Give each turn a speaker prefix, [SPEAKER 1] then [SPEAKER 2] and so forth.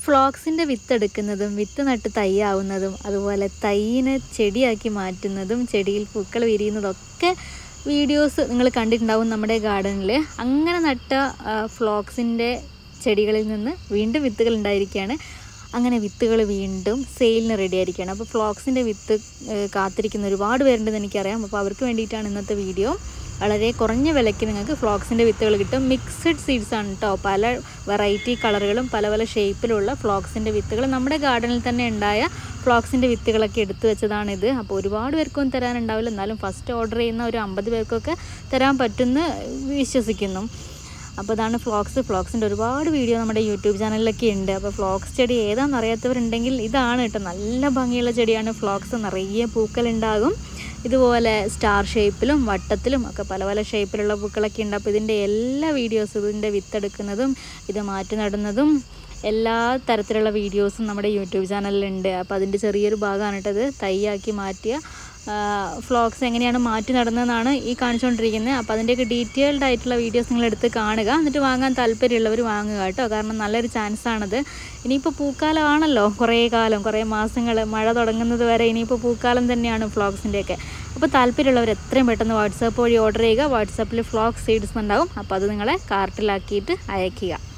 [SPEAKER 1] ഫ്ലോക്സിൻ്റെ വിത്ത് എടുക്കുന്നതും വിത്ത് നട്ട് തൈയാവുന്നതും അതുപോലെ തൈയിനെ ചെടിയാക്കി മാറ്റുന്നതും ചെടിയിൽ പൂക്കൾ വിരിയുന്നതൊക്കെ വീഡിയോസ് നിങ്ങൾ കണ്ടിട്ടുണ്ടാവും നമ്മുടെ ഗാർഡനിൽ അങ്ങനെ നട്ട ഫ്ലോക്സിൻ്റെ ചെടികളിൽ നിന്ന് വീണ്ടും വിത്തുകൾ ഉണ്ടായിരിക്കുകയാണ് അങ്ങനെ വിത്തുകൾ വീണ്ടും സെയിലിന് റെഡി ആയിരിക്കുകയാണ് അപ്പോൾ ഫ്ലോക്സിൻ്റെ വിത്ത് ഏഹ്, കാത്തിരിക്കുന്ന ഒരുപാട് പേരുണ്ടെന്ന് എനിക്കറിയാം അപ്പോൾ അവർക്ക് വേണ്ടിയിട്ടാണ് ഇന്നത്തെ വീഡിയോ വളരെ കുറഞ്ഞ വിലയ്ക്ക് നിങ്ങൾക്ക് ഫ്ലോക്സിൻ്റെ വിത്തുകൾ കിട്ടും മിക്സഡ് സീഡ്സ് ആണ് കേട്ടോ പല വെറൈറ്റി കളറുകളും പല പല ഷേപ്പിലുള്ള ഫ്ലോക്സിൻ്റെ വിത്തുകൾ നമ്മുടെ ഗാർഡനിൽ തന്നെ ഉണ്ടായ ഫ്ലോക്സിൻ്റെ വിത്തുകളൊക്കെ എടുത്തു വെച്ചതാണിത് അപ്പോൾ ഒരുപാട് പേർക്കൊന്നും തരാനുണ്ടാവില്ല എന്നാലും ഫസ്റ്റ് ഓർഡർ ചെയ്യുന്ന ഒരു അമ്പത് പേർക്കൊക്കെ തരാൻ പറ്റുമെന്ന് വിശ്വസിക്കുന്നു അപ്പോൾ ഇതാണ് ഫ്ലോക്സ് ഫ്ലോക്സിൻ്റെ ഒരുപാട് വീഡിയോ നമ്മുടെ യൂട്യൂബ് ചാനലിലൊക്കെ ഉണ്ട് അപ്പോൾ ഫ്ലോക്സ് ചെടി ഏതാണെന്ന് അറിയാത്തവരുണ്ടെങ്കിൽ ഇതാണ് കേട്ടോ നല്ല ഭംഗിയുള്ള ചെടിയാണ് ഫ്ലോക്സ് നിറയെ പൂക്കളുണ്ടാകും ഇതുപോലെ സ്റ്റാർ ഷേപ്പിലും വട്ടത്തിലും ഒക്കെ പല പല ഷേപ്പിലുള്ള പൂക്കളൊക്കെ ഉണ്ട് അപ്പോൾ ഇതിൻ്റെ എല്ലാ വീഡിയോസും ഇതിൻ്റെ വിത്തെടുക്കുന്നതും ഇത് മാറ്റി നടുന്നതും എല്ലാ തരത്തിലുള്ള വീഡിയോസും നമ്മുടെ യൂട്യൂബ് ചാനലിലുണ്ട് അപ്പോൾ അതിൻ്റെ ചെറിയൊരു ഭാഗമാണ് കേട്ടത് തൈയാക്കി മാറ്റിയ ഫ്ലോക്സ് എങ്ങനെയാണ് മാറ്റി നടന്നതെന്നാണ് ഈ കാണിച്ചുകൊണ്ടിരിക്കുന്നത് അപ്പോൾ അതിൻ്റെയൊക്കെ ഡീറ്റെയിൽഡ് ആയിട്ടുള്ള വീഡിയോസ് നിങ്ങൾ എടുത്ത് കാണുക എന്നിട്ട് വാങ്ങാൻ താല്പര്യമുള്ളവർ വാങ്ങുക കേട്ടോ കാരണം നല്ലൊരു ചാൻസ് ആണത് ഇനിയിപ്പോൾ പൂക്കാലമാണല്ലോ കുറേ കാലം കുറേ മാസങ്ങൾ മഴ തുടങ്ങുന്നത് വരെ ഇനിയിപ്പോൾ പൂക്കാലം തന്നെയാണ് ഫ്ലോക്സിൻ്റെയൊക്കെ അപ്പോൾ താല്പര്യമുള്ളവർ എത്രയും പെട്ടെന്ന് വാട്സാപ്പ് വഴി ഓർഡർ ചെയ്യുക വാട്സാപ്പിൽ ഫ്ലോക്സ് സീഡ്സ് ഉണ്ടാവും അപ്പോൾ അത് നിങ്ങളെ കാർട്ടിലാക്കിയിട്ട് അയയ്ക്കുക